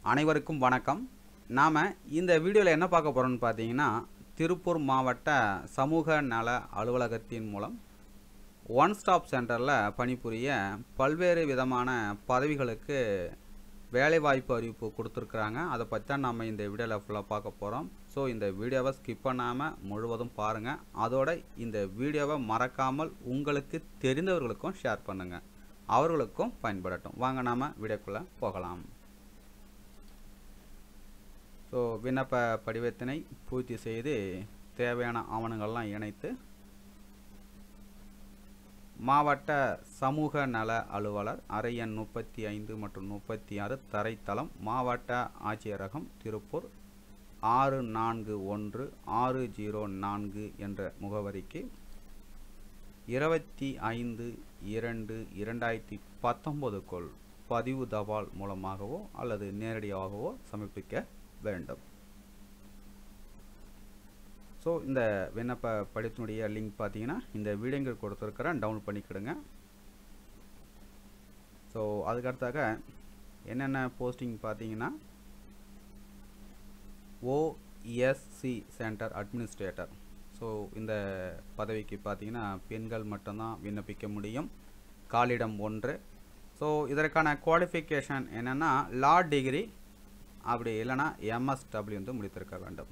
அனைவருக்கும் வணக்கம் நாம் இந்த வீடியோவில் என்ன பார்க்க போகிறோம்னு பார்த்தீங்கன்னா திருப்பூர் மாவட்ட சமூக நல அலுவலகத்தின் மூலம் ஒன் ஸ்டாப் சென்டரில் பணிபுரிய பல்வேறு விதமான பதவிகளுக்கு வேலைவாய்ப்பு அறிவிப்பு கொடுத்துருக்குறாங்க அதை பற்றி தான் நம்ம இந்த வீடியோவில் ஃபுல்லாக பார்க்க போகிறோம் ஸோ இந்த வீடியோவை ஸ்கிப் பண்ணாமல் முழுவதும் பாருங்கள் அதோட இந்த வீடியோவை மறக்காமல் உங்களுக்கு தெரிந்தவர்களுக்கும் ஷேர் பண்ணுங்கள் அவர்களுக்கும் பயன்படட்டும் வாங்க நாம் வீடியோக்குள்ளே போகலாம் ஸோ விண்ணப்ப படிவத்தினை பூர்த்தி செய்து தேவையான ஆவணங்கள்லாம் இணைத்து மாவட்ட சமூக நல அலுவலர் அறை எண் முப்பத்தி ஐந்து மற்றும் முப்பத்தி ஆறு தரைத்தளம் மாவட்ட ஆட்சியரகம் திருப்பூர் ஆறு நான்கு ஒன்று ஆறு ஜீரோ நான்கு என்ற முகவரிக்கு இருபத்தி ஐந்து இரண்டு இரண்டாயிரத்தி பத்தொம்போதுக்குள் பதிவு தபால் மூலமாகவோ அல்லது நேரடியாகவோ சமர்ப்பிக்க வேண்டும் ஸோ இந்த விண்ணப்ப படிப்பினுடைய லிங்க் பார்த்தீங்கன்னா இந்த வீடியோங்கள் கொடுத்துருக்கிறேன் டவுன்லோட் பண்ணிக்கிடுங்க ஸோ அதுக்கடுத்தாக என்னென்ன போஸ்டிங் பார்த்தீங்கன்னா ஓஎஸ்சி சென்டர் அட்மினிஸ்ட்ரேட்டர் ஸோ இந்த பதவிக்கு பார்த்தீங்கன்னா பெண்கள் மட்டும்தான் விண்ணப்பிக்க முடியும் காலிடம் ஒன்று ஸோ இதற்கான குவாலிஃபிகேஷன் என்னென்னா லா டிகிரி அப்படி இல்லைன்னா எம்எஸ்டபிள்யூ வந்து முடித்திருக்க வேண்டும்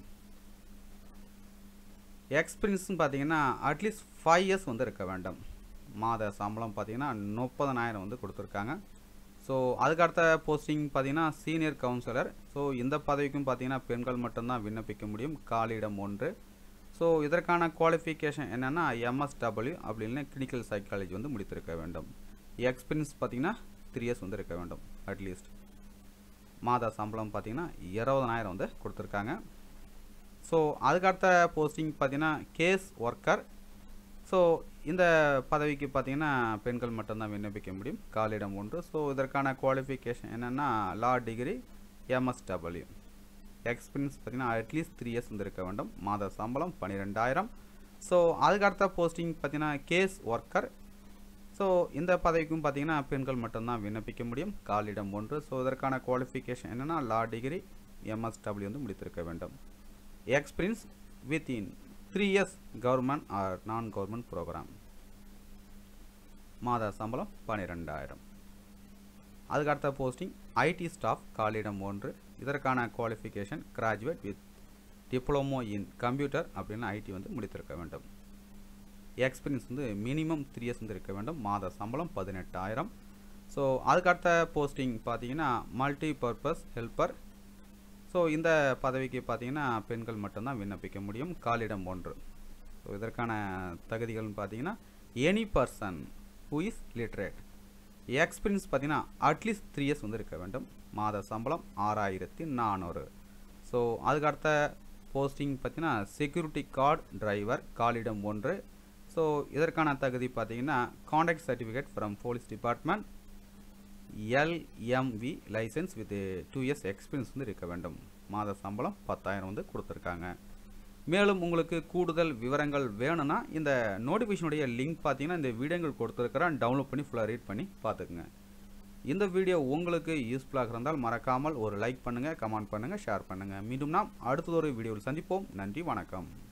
எக்ஸ்பீரியன்ஸ்னு பார்த்தீங்கன்னா அட்லீஸ்ட் ஃபைவ் இயர்ஸ் வந்து இருக்க வேண்டும் மாத சம்பளம் பார்த்தீங்கன்னா முப்பதனாயிரம் வந்து கொடுத்துருக்காங்க ஸோ அதுக்கடுத்த போஸ்டிங் பார்த்தீங்கன்னா சீனியர் கவுன்சிலர் ஸோ இந்த பதவிக்கும் பார்த்தீங்கன்னா பெண்கள் மட்டும்தான் விண்ணப்பிக்க முடியும் காலியிடம் ஒன்று ஸோ இதற்கான குவாலிஃபிகேஷன் என்னென்னா எம்எஸ்டபிள்யூ அப்படின்னு கிளினிக்கல் சைக்காலஜி வந்து முடித்திருக்க வேண்டும் எக்ஸ்பீரியன்ஸ் பார்த்தீங்கன்னா த்ரீ இயர்ஸ் வந்து இருக்க வேண்டும் அட்லீஸ்ட் மாத சம்பளம் பார்த்தீங்கன்னா இருபதனாயிரம் வந்து கொடுத்துருக்காங்க ஸோ அதுக்கடுத்த போஸ்டிங் பார்த்தீங்கன்னா கேஸ் ஒர்க்கர் ஸோ இந்த பதவிக்கு பார்த்தீங்கன்னா பெண்கள் மட்டும்தான் விண்ணப்பிக்க முடியும் காலிடம் ஒன்று ஸோ இதற்கான குவாலிஃபிகேஷன் என்னென்னா லா டிகிரி எம்எஸ்டபிள்யூ எக்ஸ்பீரியன்ஸ் பார்த்தீங்கன்னா அட்லீஸ்ட் த்ரீ இயர்ஸ் வந்து இருக்க வேண்டும் மாத சம்பளம் பன்னிரெண்டாயிரம் ஸோ அதுக்கடுத்த போஸ்டிங் பார்த்தீங்கன்னா கேஸ் ஒர்க்கர் ஸோ இந்த பதவிக்கும் பார்த்தீங்கன்னா பெண்கள் மட்டும்தான் விண்ணப்பிக்க முடியும் காலிடம் ஒன்று ஸோ இதற்கான குவாலிஃபிகேஷன் என்னென்னா லா டிகிரி எம்எஸ்டபிள்யூ வந்து முடித்திருக்க வேண்டும் experience within three years government or non government program மாத சம்பளம் பன்னிரெண்டாயிரம் அதுக்கடுத்த போஸ்டிங் ஐடி ஸ்டாஃப் காலிடம் ஒன்று இதற்கான qualification graduate with diploma in computer அப்படின்னு ஐடி வந்து முடித்திருக்க வேண்டும் எக்ஸ்பீரியன்ஸ் வந்து மினிமம் த்ரீ இயர்ஸ் வந்து இருக்க வேண்டும் மாத சம்பளம் பதினெட்டாயிரம் ஸோ அதுக்கடுத்த போஸ்டிங் பார்த்தீங்கன்னா மல்டி பர்பஸ் ஹெல்ப்பர் ஸோ இந்த பதவிக்கு பார்த்தீங்கன்னா பெண்கள் மட்டும்தான் விண்ணப்பிக்க முடியும் காலிடம் ஒன்று ஸோ இதற்கான தகுதிகள்னு பார்த்தீங்கன்னா any person who is literate experience பார்த்தீங்கன்னா அட்லீஸ்ட் த்ரீ இயர்ஸ் வந்து இருக்க வேண்டும் மாத சம்பளம் ஆறாயிரத்தி நானூறு ஸோ அதுக்கடுத்த போஸ்டிங் பார்த்தீங்கன்னா செக்யூரிட்டி கார்டு டிரைவர் காலிடம் ஒன்று ஸோ இதற்கான தகுதி பார்த்தீங்கன்னா conduct certificate from police department LMV licence with two years experience வந்து இருக்க வேண்டும் மாத சம்பளம் பத்தாயிரம் வந்து கொடுத்துருக்காங்க மேலும் உங்களுக்கு கூடுதல் விவரங்கள் வேணும்னா இந்த நோட்டிஃபிகேஷனுடைய லிங்க் பார்த்தீங்கன்னா இந்த வீடியோங்கள் கொடுத்துருக்கிறேன் டவுன்லோட் பண்ணி ஃபுல்லாக ரீட் பண்ணி பார்த்துக்குங்க இந்த வீடியோ உங்களுக்கு யூஸ்ஃபுல்லாக இருந்தால் மறக்காமல் ஒரு லைக் பண்ணுங்கள் கமெண்ட் பண்ணுங்கள் ஷேர் பண்ணுங்கள் மீண்டும் நாம் அடுத்ததொரு வீடியோவில் சந்திப்போம் நன்றி வணக்கம்